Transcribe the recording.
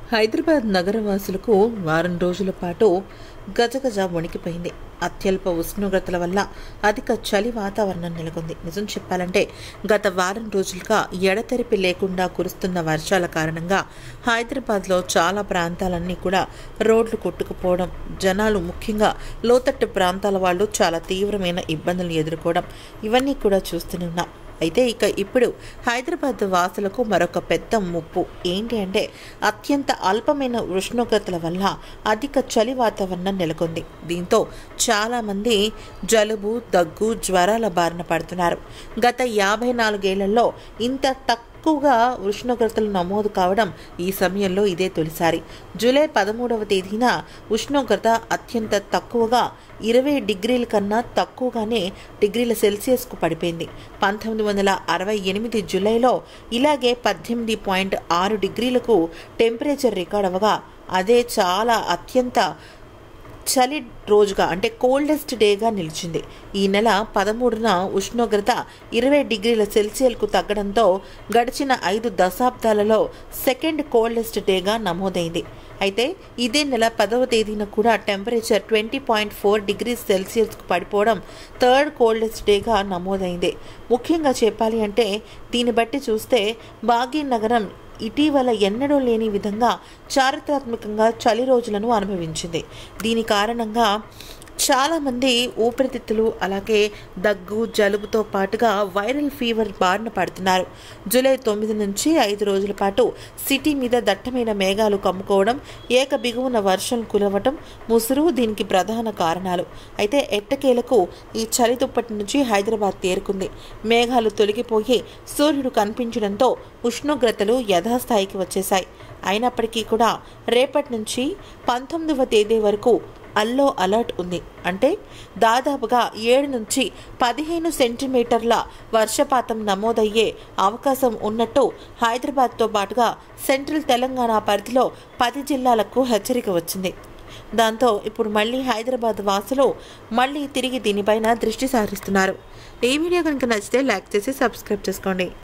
హైదరాబాద్ నగరవాసులకు వారం రోజుల పాటు గజగజ వణికిపోయింది అత్యల్ప ఉష్ణోగ్రతల వల్ల అధిక చలి వాతావరణం నెలకొంది నిజం చెప్పాలంటే గత వారం రోజులుగా ఎడతెరిపి లేకుండా కురుస్తున్న వర్షాల కారణంగా హైదరాబాద్లో చాలా ప్రాంతాలన్నీ కూడా రోడ్లు కొట్టుకుపోవడం జనాలు ముఖ్యంగా లోతట్టు ప్రాంతాల వాళ్ళు చాలా తీవ్రమైన ఇబ్బందులు ఎదుర్కోవడం ఇవన్నీ కూడా చూస్తూనే ఉన్నాం అయితే ఇక ఇప్పుడు హైదరాబాద్ వాసులకు మరొక పెద్ద ముప్పు ఏంటి అంటే అత్యంత అల్పమైన ఉష్ణోగ్రతల వల్ల అధిక చలి వాతావరణం నెలకొంది దీంతో చాలామంది జలుబు దగ్గు జ్వరాల బారిన పడుతున్నారు గత యాభై నాలుగేళ్లలో ఇంత తక్కువగా ఉష్ణోగ్రతలు నమోదు కావడం ఈ సమయంలో ఇదే తొలిసారి జూలై పదమూడవ తేదీన ఉష్ణోగ్రత అత్యంత తక్కువగా ఇరవై డిగ్రీల కన్నా తక్కువగానే డిగ్రీల సెల్సియస్కు పడిపోయింది పంతొమ్మిది వందల అరవై ఎనిమిది జూలైలో ఇలాగే పద్దెనిమిది పాయింట్ ఆరు డిగ్రీలకు టెంపరేచర్ రికార్డ్ అవ్వగా అదే చాలా అత్యంత చలి రోజుగా అంటే కోల్డెస్ట్ డేగా నిలిచింది ఈ నెల పదమూడున ఉష్ణోగ్రత ఇరవై డిగ్రీల సెల్సియల్కు తగ్గడంతో గడిచిన ఐదు దశాబ్దాలలో సెకండ్ కోల్డెస్ట్ డేగా నమోదైంది అయితే ఇదే నెల పదవ తేదీన కూడా temperature twenty point four degrees సెల్సియస్కు పడిపోవడం థర్డ్ కోల్డెస్ట్ డేగా నమోదైంది ముఖ్యంగా చెప్పాలి అంటే దీన్ని బట్టి చూస్తే భాగ్యనగరం ఇటీవల ఎన్నడూ లేని విధంగా చారిత్రాత్మకంగా చలి రోజులను అనుభవించింది దీని కారణంగా చాలామంది ఊపిరితిత్తులు అలాగే దగ్గు జలుబుతో పాటుగా వైరల్ ఫీవర్ బారిన పడుతున్నారు జూలై తొమ్మిది నుంచి ఐదు రోజుల పాటు సిటీ మీద దట్టమైన మేఘాలు కమ్ముకోవడం ఏక బిగువున వర్షం కురవటం ముసురు దీనికి ప్రధాన కారణాలు అయితే ఎట్టకేలకు ఈ చలి దుప్పటి నుంచి హైదరాబాద్ తేరుకుంది మేఘాలు తొలగిపోయి సూర్యుడు కనిపించడంతో ఉష్ణోగ్రతలు యథాస్థాయికి వచ్చేశాయి అయినప్పటికీ కూడా రేపటి నుంచి పంతొమ్మిదవ తేదీ వరకు అల్లో అలర్ట్ ఉంది అంటే దాదాపుగా ఏడు నుంచి పదిహేను సెంటీమీటర్ల వర్షపాతం నమోదయ్యే అవకాశం ఉన్నట్టు హైదరాబాద్తో పాటుగా సెంట్రల్ తెలంగాణ పరిధిలో పది జిల్లాలకు హెచ్చరిక వచ్చింది దాంతో ఇప్పుడు మళ్ళీ హైదరాబాద్ వాసులు మళ్ళీ తిరిగి దీనిపైన దృష్టి సారిస్తున్నారు ఈ వీడియో కనుక నచ్చితే లైక్ చేసి సబ్స్క్రైబ్ చేసుకోండి